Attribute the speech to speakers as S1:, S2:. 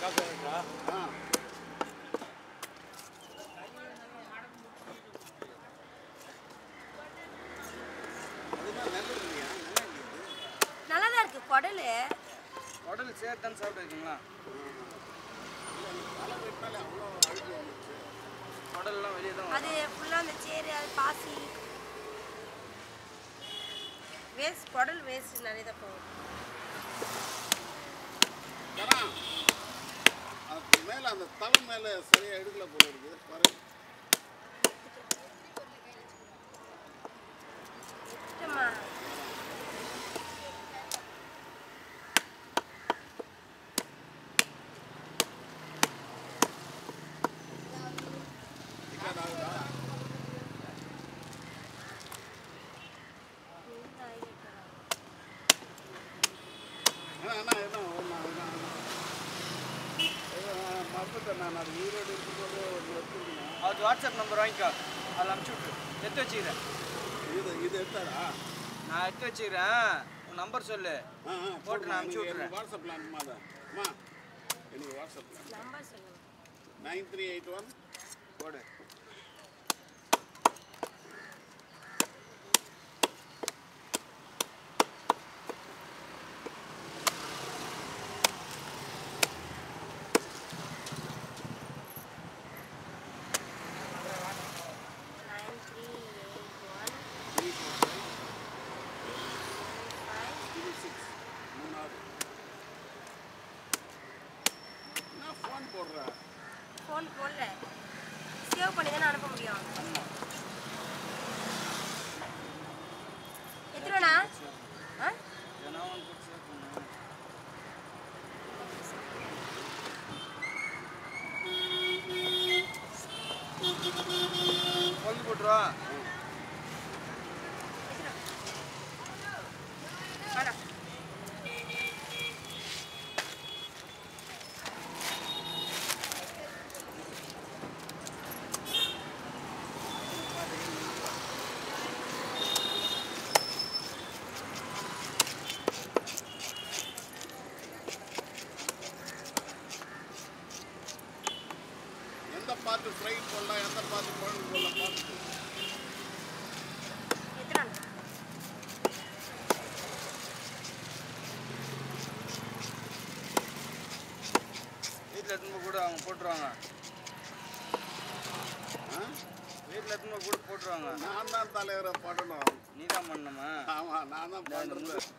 S1: ஆ அதுதான் நல்லது இல்லையா நல்லா இல்லையா
S2: நல்லா தான் இருக்கு குடல்
S3: உடல் சேர்த்தான்னு சாப்பிட்டுருக்கீங்களா
S1: தலை வெட்டினாலே அவ்வளோ அழுகு வந்துச்சு
S3: உடல்லாம் வெளியே தான்
S2: அது ஃபுல்லாக அந்த சேரு அது பாசி வேஸ்ட் குடல் வேஸ்ட் நிறைய தான் போகும்
S1: ஏன்னா அதுக்கு மேலே அந்த தலை மேலே சரியாக எடுக்கல போல இருக்குது பாரு
S2: சுத்தமா
S1: டிக்கெட் ஆகுதா அண்ணா அண்ணா என்ன ஒன்றா மறந்துட்டேன் நான் அது ஈரோடு இருக்கும்போது ஒன்று வச்சுருந்தேன்
S3: அது வாட்ஸ்அப் நம்பர் வாங்கிக்கோ அதில் அனுப்பிச்சி விட்ரு எடுத்து வச்சுக்கிறேன்
S1: இது இது எடுத்தாரா
S3: நான் எடுத்து வச்சுக்கிறேன் உன் நம்பர் சொல்லு
S1: ஆ ஆ
S3: போட்டு நான் அனுப்பிச்சு
S1: எனக்கு
S3: விட்றேன்.
S1: வாட்ஸ்அப்பில் அனுப்புமா அதை அம்மா எனக்கு வாட்ஸ்அப்பில்
S2: நம்பர் சொல்லுங்க
S1: நைன் த்ரீ எயிட் ஒன்
S3: போடு
S2: nine three eight one
S1: three four five
S2: five
S1: three six மூணாவது நான் ஃபோன் போடுறேன்
S2: ஃபோன் போடல சேவ் பண்ணி தானே அனுப்ப முடியும் எத்தனைண்ணா ஆ
S3: ஏன்னா ஒன்று போட்டு சேவ் பண்ணு கொண்டு போட்டுருவா
S2: வேணாம்
S1: எந்த பார்த்து ஃப்ரை போடலாம் எந்த பார்த்து குழம்பு போடலாம் பார்த்து
S2: எத்தனை
S3: வீட்டில் எடுத்துன்னு போய் கூட அவங்க போட்டுருவாங்க
S1: ஆ
S3: வீட்டில் எடுத்துன்னு போய் கூட போட்டுருவாங்க
S1: நான் தான் தலைவரை போடணும்
S3: நீ தான் பண்ணணுமா
S1: ஆமாம் நான் தான் பண்ணுறது